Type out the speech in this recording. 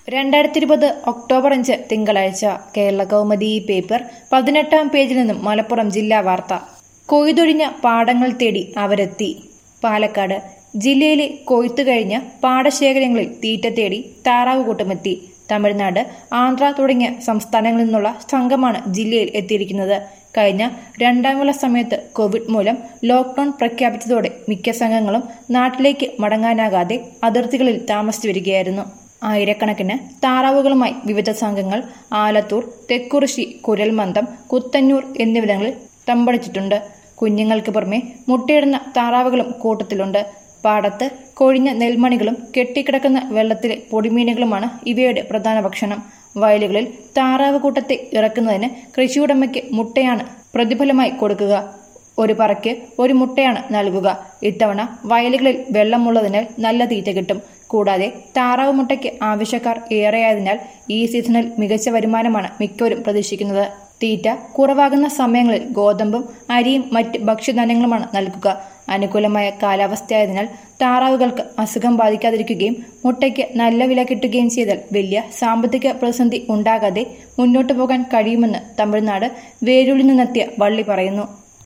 രണ്ടായിരത്തി ഇരുപത് ഒക്ടോബർ അഞ്ച് തിങ്കളാഴ്ച കേരള കൗമുദി പേപ്പർ പതിനെട്ടാം പേജിൽ നിന്നും മലപ്പുറം ജില്ലാ വാർത്ത കൊയ്തൊഴിഞ്ഞ പാടങ്ങൾ തേടി അവരെത്തി പാലക്കാട് ജില്ലയിലെ കൊയ്ത്തു കഴിഞ്ഞ പാടശേഖരങ്ങളിൽ തീറ്റ തേടി താറാവ് കൂട്ടമെത്തി തമിഴ്നാട് ആന്ധ്ര തുടങ്ങിയ സംസ്ഥാനങ്ങളിൽ നിന്നുള്ള സംഘമാണ് ജില്ലയിൽ എത്തിയിരിക്കുന്നത് കഴിഞ്ഞ രണ്ടാം വിള സമയത്ത് കോവിഡ് മൂലം ലോക്ഡൌൺ പ്രഖ്യാപിച്ചതോടെ മിക്ക സംഘങ്ങളും നാട്ടിലേക്ക് മടങ്ങാനാകാതെ അതിർത്തികളിൽ താമസിച്ചു വരികയായിരുന്നു ആയിരക്കണക്കിന് താറാവുകളുമായി വിവിധ സംഘങ്ങൾ ആലത്തൂർ തെക്കുറിശി കുരൽമന്ദം കുത്തന്നൂർ എന്നിവിടങ്ങളിൽ തമ്പടിച്ചിട്ടുണ്ട് കുഞ്ഞുങ്ങൾക്ക് പുറമെ മുട്ടയിടുന്ന താറാവുകളും കൂട്ടത്തിലുണ്ട് പാടത്ത് കൊഴിഞ്ഞ നെൽമണികളും കെട്ടിക്കിടക്കുന്ന വെള്ളത്തിലെ പൊടിമീനുകളുമാണ് ഇവയുടെ പ്രധാന ഭക്ഷണം വയലുകളിൽ താറാവ് കൂട്ടത്തെ ഇറക്കുന്നതിന് കൃഷിയുടമയ്ക്ക് മുട്ടയാണ് പ്രതിഫലമായി കൊടുക്കുക ഒരു പറയ്ക്ക് ഒരു മുട്ടയാണ് നൽകുക ഇത്തവണ വയലുകളിൽ വെള്ളമുള്ളതിനാൽ നല്ല തീറ്റ കിട്ടും കൂടാതെ താറാവ് മുട്ടയ്ക്ക് ആവശ്യക്കാർ ഏറെയായതിനാൽ ഈ സീസണിൽ മികച്ച വരുമാനമാണ് മിക്കവരും പ്രതീക്ഷിക്കുന്നത് തീറ്റ കുറവാകുന്ന സമയങ്ങളിൽ ഗോതമ്പും അരിയും മറ്റ് ഭക്ഷ്യധാന്യങ്ങളുമാണ് നൽകുക അനുകൂലമായ കാലാവസ്ഥയായതിനാൽ താറാവുകൾക്ക് അസുഖം ബാധിക്കാതിരിക്കുകയും മുട്ടയ്ക്ക് നല്ല വില കിട്ടുകയും ചെയ്താൽ വലിയ സാമ്പത്തിക പ്രതിസന്ധി ഉണ്ടാകാതെ മുന്നോട്ടു പോകാൻ കഴിയുമെന്ന് തമിഴ്നാട് വേരൂരിൽ നിന്നെത്തിയ വള്ളി പറയുന്നു